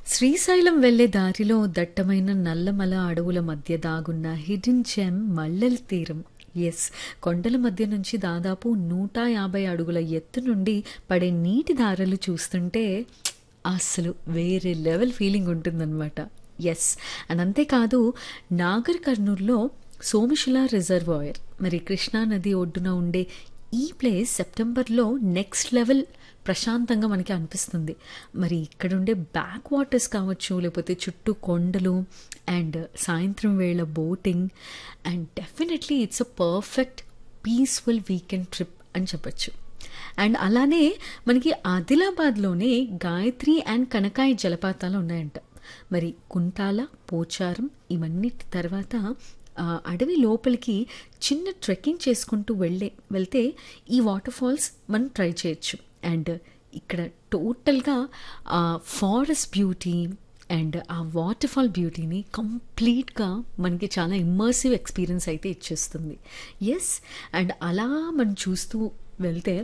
శ్రీశైలం వెళ్లే దారిలో దట్టమైన నల్లమల అడవుల మధ్య దాగున్న హిడెన్ జెమ్ మల్లెల తీరం ఎస్ కొండల మధ్య నుంచి దాదాపు నూట యాభై అడుగుల ఎత్తు నుండి పడే నీటి ధారలు చూస్తుంటే అసలు వేరే లెవెల్ ఫీలింగ్ ఉంటుందన్నమాట ఎస్ అండ్ అంతేకాదు నాగర్ కర్నూల్లో సోమశిల రిజర్వాయర్ మరి కృష్ణా నది ఒడ్డున ఉండే ఈ ప్లేస్ సెప్టెంబర్లో నెక్స్ట్ లెవెల్ ప్రశాంతంగా మనకి అనిపిస్తుంది మరి ఇక్కడ ఉండే బ్యాక్ వాటర్స్ కావచ్చు లేకపోతే చుట్టూ కొండలు అండ్ సాయంత్రం వేళ boating and definitely it's a perfect peaceful weekend trip అని చెప్పచ్చు అండ్ అలానే మనకి ఆదిలాబాద్లోనే గాయత్రి అండ్ కనకాయ జలపాతాలు ఉన్నాయంట మరి కుంటాల పోచారం ఇవన్నిటి తర్వాత ఆ, అడవి లోపలికి చిన్న ట్రెక్కింగ్ చేసుకుంటూ వెళ్ళే వెళ్తే ఈ వాటర్ ఫాల్స్ మనం ట్రై చేయొచ్చు అండ్ ఇక్కడ టోటల్గా ఆ ఫారెస్ట్ బ్యూటీ అండ్ ఆ వాటర్ ఫాల్ బ్యూటీని కంప్లీట్గా మనకి చాలా ఇమ్మర్సివ్ ఎక్స్పీరియన్స్ అయితే ఇచ్చేస్తుంది ఎస్ అండ్ అలా మనం చూస్తూ వెళ్తే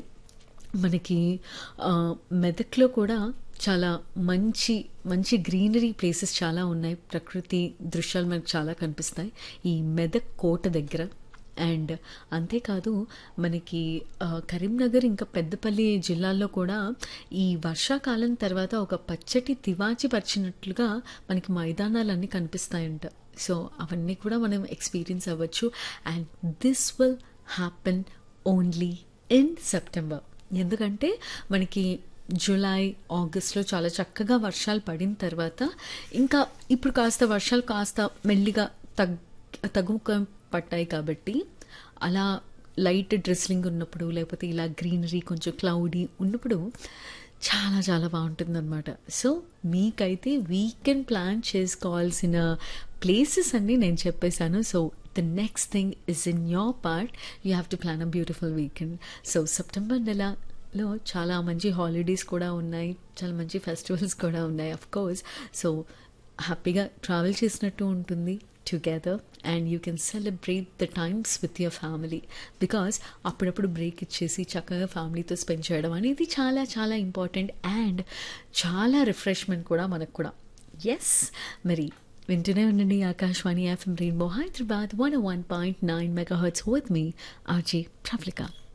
మనకి ఆ, మెదక్లో కూడా చాలా మంచి మంచి గ్రీనరీ ప్లేసెస్ చాలా ఉన్నాయి ప్రకృతి దృశ్యాలు మనకు చాలా కనిపిస్తాయి ఈ మెదక్ కోట దగ్గర అండ్ అంతేకాదు మనకి ఆ, కరీంనగర్ ఇంకా పెద్దపల్లి జిల్లాల్లో కూడా ఈ వర్షాకాలం తర్వాత ఒక పచ్చటి తివాచి పరిచినట్లుగా మనకి మైదానాలన్నీ కనిపిస్తాయంట సో అవన్నీ కూడా మనం ఎక్స్పీరియన్స్ అవ్వచ్చు and this will happen only in September ఎందుకంటే మనకి జూలై ఆగస్ట్లో చాలా చక్కగా వర్షాలు పడిన తర్వాత ఇంకా ఇప్పుడు కాస్త వర్షాలు కాస్త మెల్లిగా తగ్ తగ్గుముఖం పట్టాయి కాబట్టి అలా లైట్ డ్రెస్లింగ్ ఉన్నప్పుడు లేకపోతే ఇలా గ్రీనరీ కొంచెం క్లౌడీ ఉన్నప్పుడు చాలా చాలా బాగుంటుందన్నమాట సో మీకైతే వీకెండ్ ప్లాన్ చేసుకోవాల్సిన ప్లేసెస్ అన్నీ నేను చెప్పేశాను so the next thing is in your part you have to plan a beautiful weekend so September నెలలో చాలా మంచి హాలిడేస్ కూడా ఉన్నాయి చాలా మంచి ఫెస్టివల్స్ కూడా ఉన్నాయి అఫ్ కోర్స్ సో హ్యాపీగా ట్రావెల్ చేసినట్టు ఉంటుంది together and you can celebrate the times with your family because అప్పుడప్పుడు బ్రేక్ ఇచ్చేసి చక్కగా ఫ్యామిలీతో స్పెండ్ చేయడం అనేది చాలా చాలా ఇంపార్టెంట్ అండ్ చాలా రిఫ్రెష్మెంట్ కూడా మనకు కూడా ఎస్ మరి వింటూనే ఉండండి Akashvani FM Rainbow Hyderabad one one point nine mega hertz with me RJ ప్రఫ్లికా